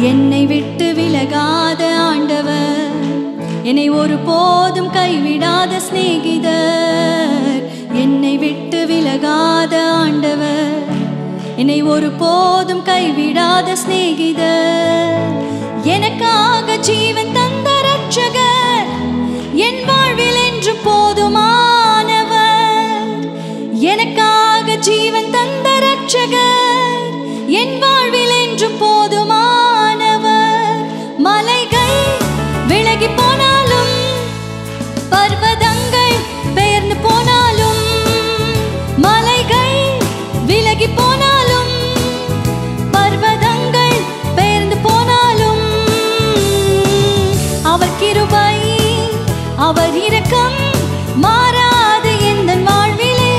என்னை விட்டு விலகாத ஆண்டவர் என்னை ஒருபோதும் கைவிடாத சிநேகிதர் என்னை விட்டு விலகாத ஆண்டவர் என்னை ஒருபோதும் கைவிடாத சிநேகிதர் எனக்காக ஜீவன் தந்த ரட்சகர் என் வாழ்வில் என்று போதுமானவர் எனக்காக ஜீவன் தந்த ரட்சகர் என் வாழ்வில் என்று போதுமானவர் மலைகள் விலகி போனாலும் பர்வதங்கள் பெயர்ந்து போனாலும் மலைகள் விலகி போனாலும் பர்வதங்கள் பெயர்ந்து போனாலும் அவர் கிருபை அவர் இரக்கம் மாறாது எந்த வாழ்விலே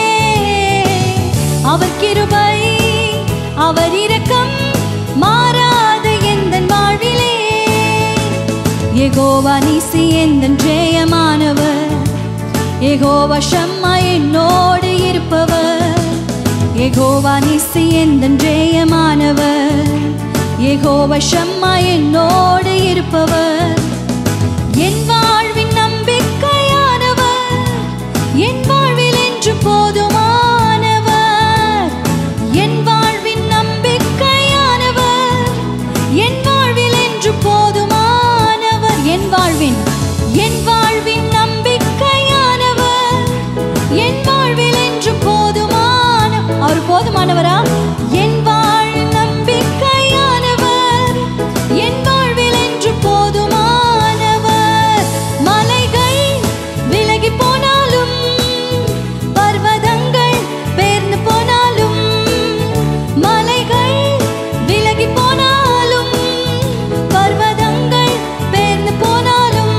அவர் கிருபை அவர் இரக்கம் மாறாது எந்த வாழ்விலே யெகோவா நீசி எந்த ஜெயமானவர் யெகோவா ஷம்மா என்னோடு இருப்பவர் யெகோவா நீசி எந்த ஜெயமானவர் யெகோவா ஷம்மா என்னோடு இருப்பவர் என் வாழ்வின் நம்பிக்கையானவர் என் வாழ்வில் என்று போதுமானவர் என் வாழ்வின் நம்பிக்கையானவர் என் வாழ்வில் என்று போதுமானவர் என் வாழ்வின் என் வாழ்வின் நம்பிக்கையானவர் என் வாழ்வில் என்று போதுமான அவர் போதுமானவரா என் வாழ் நம்பிக்கையானவர் என் வாழ்வில் என்று போதுமானவர் மலைகள் விலகி போனாலும் பர்வதங்கள் பெயர்ந்து போனாலும் மலைகள் விலகி போனாலும் பர்வதங்கள் பெயர்ந்து போனாலும்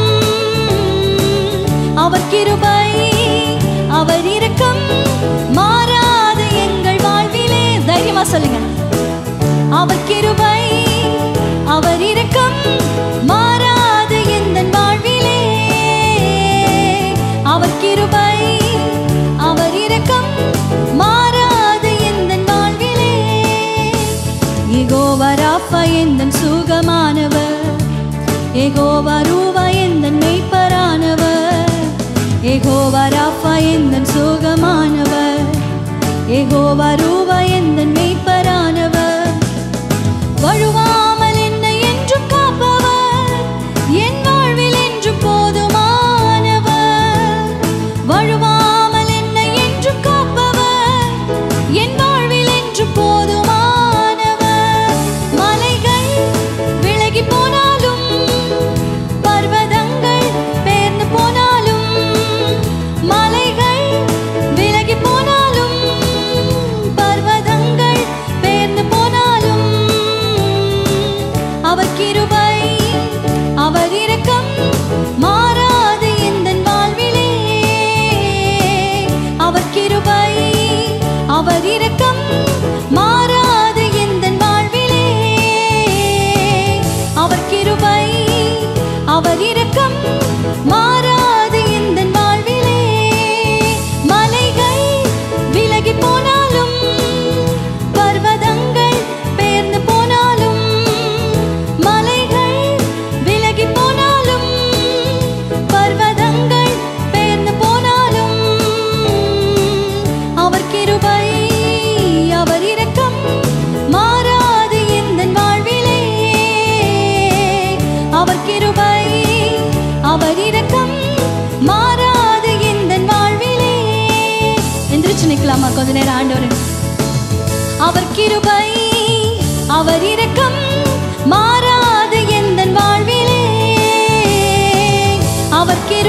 அவர் கிருபை அவர் இரக்கம் மாறாத எங்கள் வாழ்விலே தைரியமா சொல்லுங்க அவர் கிருபை அவர் இரக்கம் மாறாத எந்த வாழ்விலே அவர் கிருபை அவர் இரக்கம் மாறாத எந்த வாழ்விலே ஏகோவா ராஃபா எந்த சுகமானவர் ஏகோவா ரூபா எந்த மெய்ப்பரானவர் ஏகோவா ராஃபா எந்த சுகமானவர் ஏகோவா ரூபா எந்த மெய்ப்பரானவர் வழுவாமல் என்னை என்றும் காப்பவர் என் வாழ்வில் என்று போதுமானவர் வழுவாமல் என்னை என்றும் காப்பவர் என் வாழ்வில் என்று போதுமானவர் மலைகள் விலகி போனாலும் பர்வதங்கள் பெயர்ந்து போனாலும் மலைகள் விலகி போனாலும் பர்வதங்கள் பெயர்ந்து போனாலும் அவர் கிருபை அவர் இரக்கம் மாறாது எந்த வாழ்விலே அவர் கிருபை அவர் இரக்கம் மாறாது எந்த வாழ்விலே அவர் கிருபை அவர் இரக்கம் மாறாது எந்த வாழ்விலே மலைகள் விலகி போனாலும் பர்வதங்கள் பெயர்ந்து போனாலும் மலைகள் விலகி போனாலும் பர்வதங்கள் பெயர்ந்து போனாலும் அவர் கிருபை அவர் இரக்கம் மாறாது எந்த வாழ்விலே அவர் கிருபை அவர் இரக்கம் மாறாது எந்த வாழ்விலே எந்திரிச்சு நிக்கலாமா கொஞ்ச நேரம் ஆண்டவரே அவர் கிருபை அவர் இரக்கம் மாறாது எந்த வாழ்விலே அவர் கிருபை